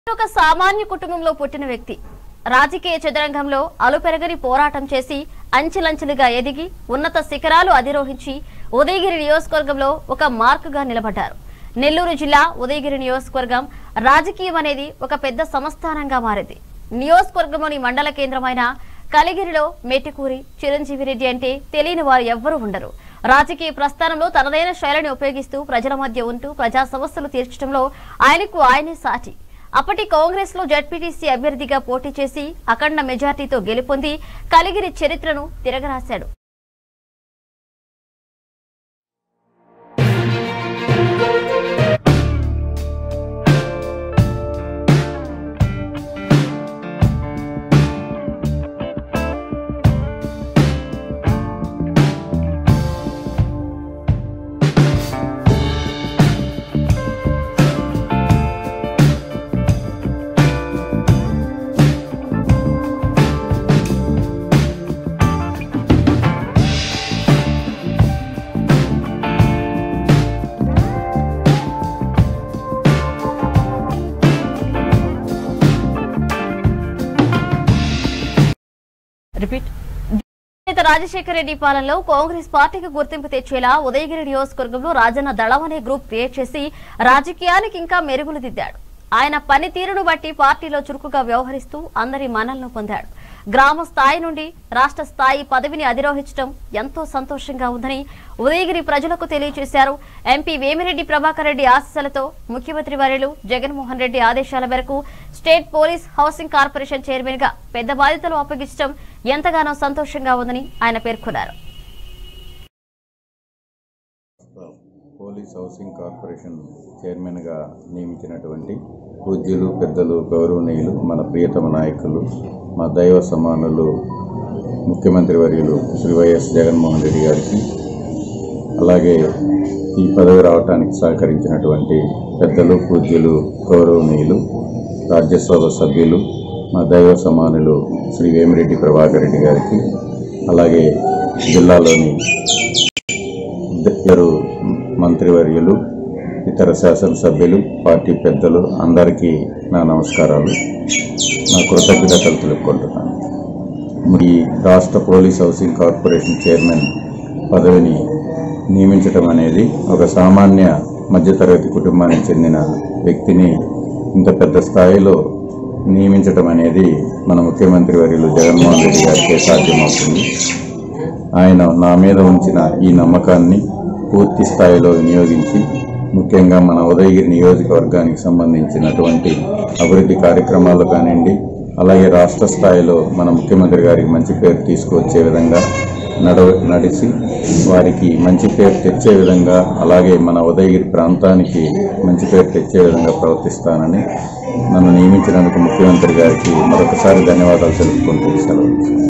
ఒక సామాన్య కుటుంబంలో పుట్టిన వ్యక్తి రాజకీయ చదరంగంలో అలుపెరగని పోరాటం చేసి అంచెలంచెలుగా ఎదిగి ఉన్నత శిఖరాలు అధిరోహించి ఉదయగిరి నియోజకవర్గంలో ఒక మార్కుగా నిలబడ్డారు నెల్లూరు జిల్లా ఉదయగిరి నియోజకవర్గం రాజకీయం అనేది ఒక పెద్ద సంస్థానంగా మారింది నియోజకవర్గంలోని మండల కేంద్రమైన కలిగిరిలో మెట్టుకూరి చిరంజీవి రెడ్డి అంటే తెలియని వారు ఎవ్వరూ ఉండరు రాజకీయ ప్రస్థానంలో తనదైన శైలిని ఉపయోగిస్తూ ప్రజల మధ్య ఉంటూ ప్రజా సమస్యలు తీర్చడంలో ఆయనకు ఆయనే సాటి అప్పటి కాంగ్రెస్ లో జడ్పీటీసీ అభ్యర్థిగా పోటీ చేసి అఖండ మెజార్టీతో గెలుపొంది కలిగిరి చరిత్రను తిరగరాశాడు రిపీట్ నేత రాజశేఖర రెడ్డి పాలనలో కాంగ్రెస్ పార్టీకి గుర్తింపు తెచ్చేలా ఉదయగిరి నియోజకవర్గంలో రాజన్న దళం అనే గ్రూప్ క్రియేట్ చేసి రాజకీయానికి ఇంకా మెరుగులు దిద్దాడు ఆయన పనితీరును బట్టి పార్టీలో చురుకుగా వ్యవహరిస్తూ అందరి మనల్ని పొందాడు గ్రామ స్థాయి నుండి రాష్ట్ర స్థాయి పదవిని అధిరోహించడం ఎంతో సంతోషంగా ఉందని ఉదయగిరి ప్రజలకు తెలియజేశారు ఎంపీ వేమిరెడ్డి ప్రభాకర్ రెడ్డి ఆశీస్సులతో ముఖ్యమంత్రి వర్యులు జగన్మోహన్ రెడ్డి ఆదేశాల మేరకు state police housing corporation chairman గా పెద్ద బాధ్యతలు అప్పగించడం ఎంతగానో సంతోషంగా ఉందని ఆయన పేర్కొన్నారు పోలీస్ హౌసింగ్ కార్పొరేషన్ చైర్మన్గా నియమించినటువంటి పూజ్యులు పెద్దలు గౌరవనీయులు మన ప్రియతమ నాయకులు మా దైవ సమానులు ముఖ్యమంత్రి వర్యులు శ్రీ వైఎస్ జగన్మోహన్ రెడ్డి గారికి అలాగే ఈ పదవి రావటానికి సహకరించినటువంటి పెద్దలు పూజ్యులు గౌరవనీయులు రాజ్యసభ సభ్యులు మా దైవ సమానులు శ్రీ వేమిరెడ్డి ప్రభాకర్ రెడ్డి గారికి అలాగే జిల్లాలోని ఇద్దరు మంత్రివర్యులు ఇతర శాసనసభ్యులు పార్టీ పెద్దలు అందరికీ నా నమస్కారాలు నా కృతజ్ఞతలు తెలుపుకుంటున్నాను ఈ రాష్ట్ర పోలీస్ హౌసింగ్ కార్పొరేషన్ చైర్మన్ పదవిని నియమించడం అనేది ఒక సామాన్య మధ్యతరగతి కుటుంబానికి చెందిన వ్యక్తిని ఇంత పెద్ద స్థాయిలో నియమించడం అనేది మన ముఖ్యమంత్రి వర్యులు జగన్మోహన్ రెడ్డి గారికే సాధ్యమవుతుంది ఆయన నా మీద ఉంచిన ఈ నమ్మకాన్ని పూర్తి స్థాయిలో వినియోగించి ముఖ్యంగా మన ఉదయగిరి నియోజకవర్గానికి సంబంధించినటువంటి అభివృద్ధి కార్యక్రమాలు కానివ్వండి అలాగే రాష్ట్ర స్థాయిలో మన ముఖ్యమంత్రి గారికి మంచి పేరు తీసుకువచ్చే విధంగా నడవ నడిచి వారికి మంచి పేరు తెచ్చే విధంగా అలాగే మన ఉదయగిరి ప్రాంతానికి మంచి పేరు తెచ్చే విధంగా ప్రవర్తిస్తానని నన్ను నియమించినందుకు ముఖ్యమంత్రి గారికి మరొకసారి ధన్యవాదాలు తెలుపుకుంటూ సెలవు